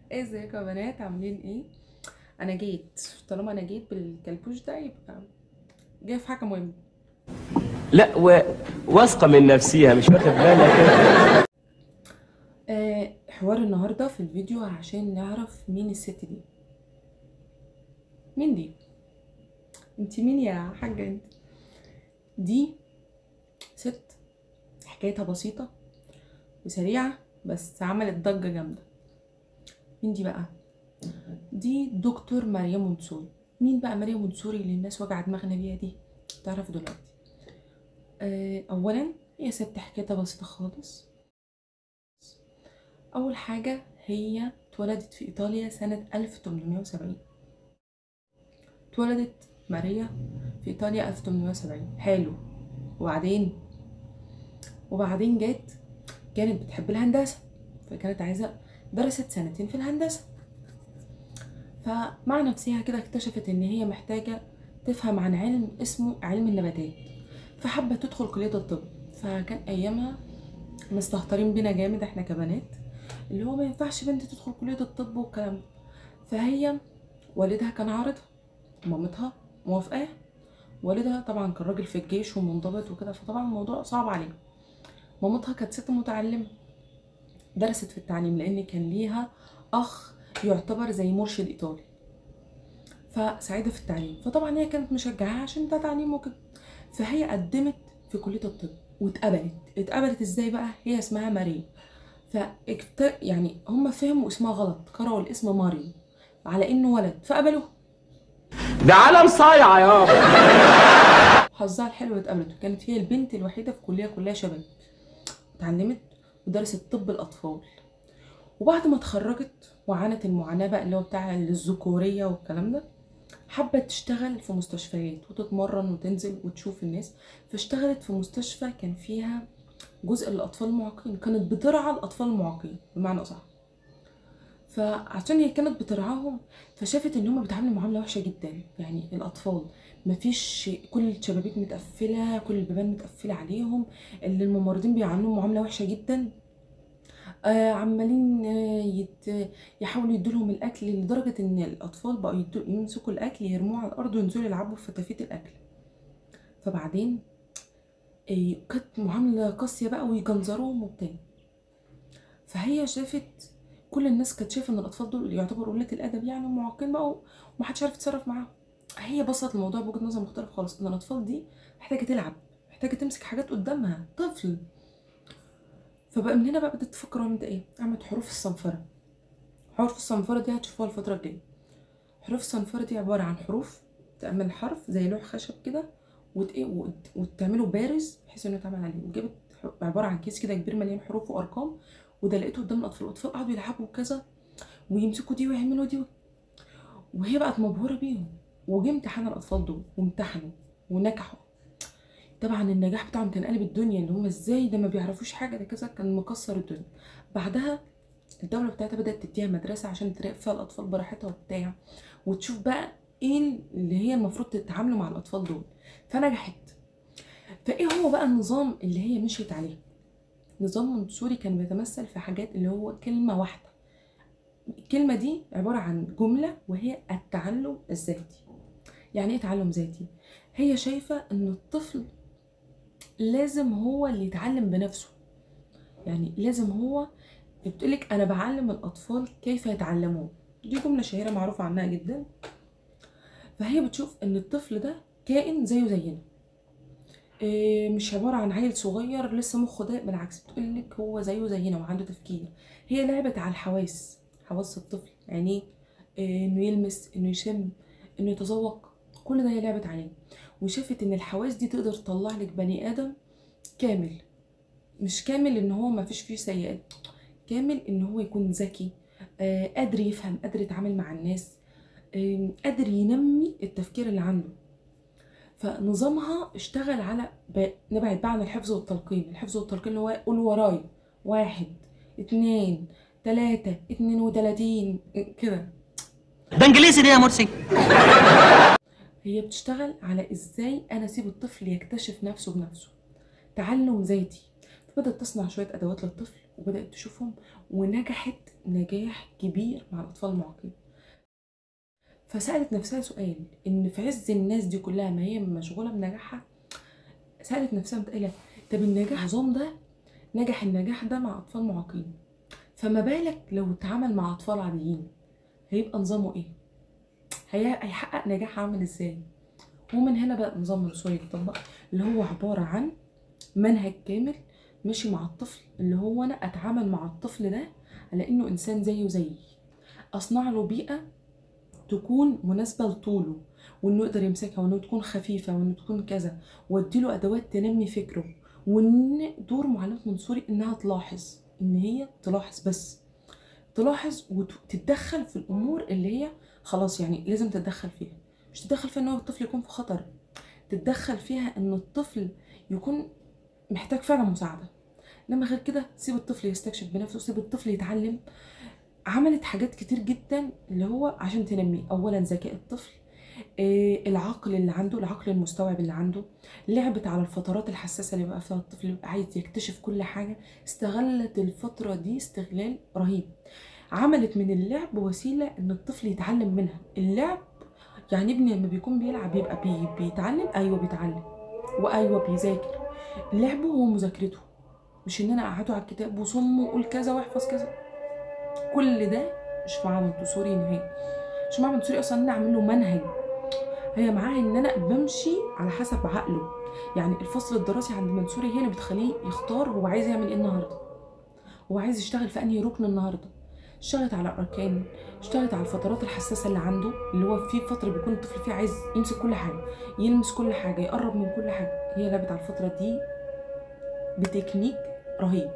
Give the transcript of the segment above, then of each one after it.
ازيكم يا بنات عاملين ايه انا جيت طالما انا جيت بالكلبوش ده يبقى جاي في حاجه مهمه لا و... واثقة من نفسيها مش واخد بالك آه حوار النهارده في الفيديو عشان نعرف مين الست دي مين دي انت مين يا حاجه انت دي ست حكايتها بسيطه وسريعه بس عملت ضجه جامده مين دي بقى دي دكتور مريم منصوري مين بقى مريم منصوري اللي الناس وجع دماغنا بيها دي تعرف دلوقتي آه، اولا هي ست حكايتها بسيطه خالص اول حاجه هي اتولدت في ايطاليا سنه 1870 اتولدت ماريا في ايطاليا 1870 حلو وبعدين وبعدين جت كانت بتحب الهندسه فكانت عايزه درست سنتين في الهندسه فمع نفسها كده اكتشفت ان هي محتاجه تفهم عن علم اسمه علم النباتات فحبت تدخل كليه الطب فكان ايامها مستهترين بينا جامد احنا كبنات اللي هو ما ينفعش بنت تدخل كليه الطب والكلام ده فهي والدها كان عارضها مامتها موافقاه والدها طبعا كان راجل في الجيش ومنضبط وكده فطبعا الموضوع صعب عليه مامتها كانت ست متعلمه درست في التعليم لان كان ليها اخ يعتبر زي مرشد ايطالي فسعيده في التعليم فطبعا هي كانت مشجعاها عشان ده تعليم وكده فهي قدمت في كليه الطب واتقبلت اتقبلت ازاي بقى هي اسمها ماريا فاكت... يعني هم فهموا اسمها غلط قرأوا الاسم ماريو على انه ولد فقبلوه ده عالم صايع يابا حظها الحلو اتقبلت وكانت هي البنت الوحيده في كليه كلها شباب اتعلمت ودرست طب الاطفال وبعد ما اتخرجت وعانت المعاناه بقى اللي هو بتاع الذكوريه والكلام ده حبت تشتغل في مستشفيات وتتمرن وتنزل وتشوف الناس فاشتغلت في مستشفى كان فيها جزء للاطفال المعاقين كانت بترعى الاطفال المعاقين بمعنى اصح فعشان هي كانت بترعاهم فشافت ان هم بيتعاملوا معامله وحشه جدا يعني الاطفال مفيش كل الشبابيك متقفله كل البيبان متقفله عليهم اللي الممرضين بيعاملوهم معامله وحشه جدا آه عمالين آه يت... يحاولوا يدولهم الاكل لدرجه ان الاطفال بقوا يدو... يمسكوا الاكل يرموه على الارض وينزلوا يلعبوا في فتافيت الاكل فبعدين آه كانت معامله قاسيه بقى ويجنزروهم وبتاع فهي شافت كل الناس كانت شايفه ان الاطفال دول يعتبروا قله الادب يعني ومعاقين بقى ومحدش عارف يتصرف معاهم هي بسط الموضوع بوجهه نظر مختلف خالص ان الاطفال دي محتاجه تلعب محتاجه تمسك حاجات قدامها طفل فبقى من هنا بقى بدات تفكر عملت ايه عملت حروف الصنفره حروف الصنفره دي هتشوفوها الفتره الجايه حروف الصنفره دي عباره عن حروف تعمل حرف زي لوح خشب كده وت... إيه وت... وتعمله بارز بحيث انه يتعمل عليه وجابت عباره عن كيس كده كبير مليان حروف وارقام وده لقيته قدام الاطفال الاطفال قعدوا يلعبوا كذا ويمسكوا دي ويعملوا دي وهي بقت مبهوره بيهم وجه امتحان الاطفال دول وامتحنوا ونجحوا طبعا النجاح بتاعهم كان قلب الدنيا ان هم ازاي ده ما بيعرفوش حاجه ده كذا كان مكسر الدنيا بعدها الدوله بتاعتها بدات تديها مدرسه عشان تراقب فيها الاطفال براحتها وبتاع وتشوف بقى ايه اللي هي المفروض تتعاملوا مع الاطفال دول فنجحت فايه هو بقى النظام اللي هي مشيت عليه نظام منصوري كان بيتمثل في حاجات اللي هو كلمه واحده الكلمه دي عباره عن جمله وهي التعلم الذاتي يعني ايه تعلم ذاتي هي شايفه ان الطفل لازم هو اللي يتعلم بنفسه يعني لازم هو بتقولك انا بعلم الاطفال كيف يتعلمون دي جمله شهيره معروفه عنها جدا فهي بتشوف ان الطفل ده كائن زيه زينا إيه مش عباره عن عيل صغير لسه مخه ضايق بالعكس بتقولك هو زيه زينا وعنده تفكير هي لعبت على الحواس حواس الطفل عينيه إيه انه يلمس انه يشم انه يتذوق كل ده هي لعبت عليه وشافت ان الحواس دي تقدر تطلع لك بني ادم كامل مش كامل ان هو ما فيش فيه سيئات كامل ان هو يكون ذكي آه قادر يفهم قادر يتعامل مع الناس آه قادر ينمي التفكير اللي عنده فنظامها اشتغل على ب... نبعد بقى عن الحفظ والتلقين الحفظ والتلقين اللي هو قول وراي واحد اتنين تلاتة اتنين وتلاتين كده ده انجليزي ليه يا مرسي هي بتشتغل على ازاي انا اسيب الطفل يكتشف نفسه بنفسه تعلم ذاتي بدأت تصنع شوية أدوات للطفل وبدأت تشوفهم ونجحت نجاح كبير مع الأطفال المعاقين فسألت نفسها سؤال إن في عز الناس دي كلها ما هي مشغولة بنجاحها سألت نفسها متقالة طب النجاح النظام ده نجح النجاح ده مع أطفال معاقين فما بالك لو اتعامل مع أطفال عاديين هيبقى نظامه إيه؟ هي- هيحقق نجاح عامل إزاي؟ ومن هنا بقى نظام منصوري يتطبق اللي هو عبارة عن منهج كامل ماشي مع الطفل اللي هو أنا أتعامل مع الطفل ده على إنه إنسان زيه زيي أصنع له بيئة تكون مناسبة لطوله وإنه يقدر يمسكها وإنه تكون خفيفة وإنه تكون كذا وأديله أدوات تنمي فكره وإن دور معلمة منصوري إنها تلاحظ إن هي تلاحظ بس تلاحظ وتتدخل في الأمور اللي هي خلاص يعني لازم تتدخل فيها مش تتدخل فيها إن هو الطفل يكون في خطر تتدخل فيها إن الطفل يكون محتاج فعلا مساعدة انما غير كده سيب الطفل يستكشف بنفسه سيب الطفل يتعلم عملت حاجات كتير جدا اللي هو عشان تنمي اولا ذكاء الطفل آه، العقل اللي عنده العقل المستوعب اللي عنده لعبت على الفترات الحساسه اللي بقى فيها الطفل بيبقى عايز يكتشف كل حاجه استغلت الفتره دي استغلال رهيب عملت من اللعب وسيله ان الطفل يتعلم منها اللعب يعني ابني لما بيكون بيلعب يبقى بي بيتعلم ايوه بيتعلم وايوه بيذاكر لعبه هو مذاكرته مش ان انا اقعده على الكتاب وصم وقول كذا واحفظ كذا كل ده مش مع منتصوري نهائي مش مع منتصوري اصلا ان انا اعمل له منهج هي معاه ان انا بمشي على حسب عقله يعني الفصل الدراسي عند منصوري هي اللي بتخليه يختار هو عايز يعمل ايه النهارده هو عايز يشتغل في انهي ركن النهارده اشتغلت على الاركان اشتغلت على الفترات الحساسه اللي عنده اللي هو في فتره بيكون الطفل فيها عايز يمسك كل حاجه يلمس كل حاجه يقرب من كل حاجه هي لعبت على الفتره دي بتكنيك رهيب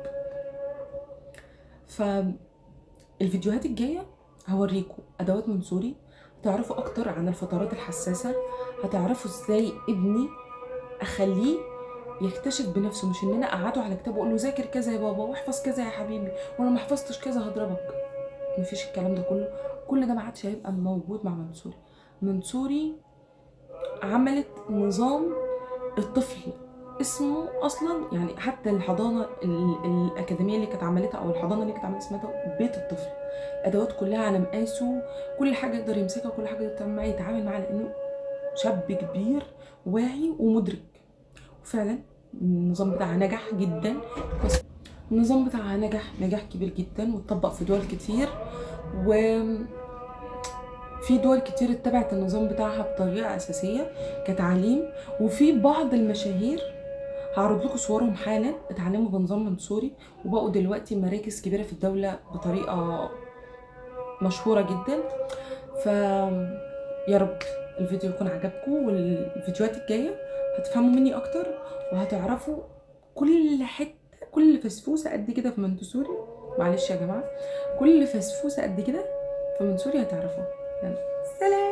فالفيديوهات الجايه هوريكم ادوات منصوري هتعرفوا اكتر عن الفترات الحساسه هتعرفوا ازاي ابني اخليه يكتشف بنفسه مش ان انا اقعده على كتاب واقول له ذاكر كذا يا بابا واحفظ كذا يا حبيبي وانا ما حفظتش كذا هضربك مفيش الكلام ده كله كل ده ما عادش هيبقى موجود مع منصوري منصوري عملت نظام الطفل اسمه اصلا يعني حتى الحضانه ال- الاكاديميه اللي كانت عملتها او الحضانه اللي كانت عملتها اسمها بيت الطفل ادوات كلها على مقاسه كل حاجه يقدر يمسكها كل حاجه يقدر معاه يتعامل معاها لانه شاب كبير واعي ومدرك وفعلا النظام بتاعها نجح جدا بس النظام بتاعها نجح نجاح كبير جدا واتطبق في دول كتير و في دول كتير اتبعت النظام بتاعها بطريقة أساسية كتعليم وفي بعض المشاهير هعرض لكم صورهم حالا اتعلموا بنظام منصوري وبقوا دلوقتي مراكز كبيرة في الدولة بطريقة مشهورة جدا ف يا رب الفيديو يكون عجبكم والفيديوهات الجاية هتفهموا مني أكتر وهتعرفوا كل حتة كل فسفوسة قد كده في منتصوري معلش يا جماعة كل فسفوسة قد كده في منصوري هتعرفوها يلا سلام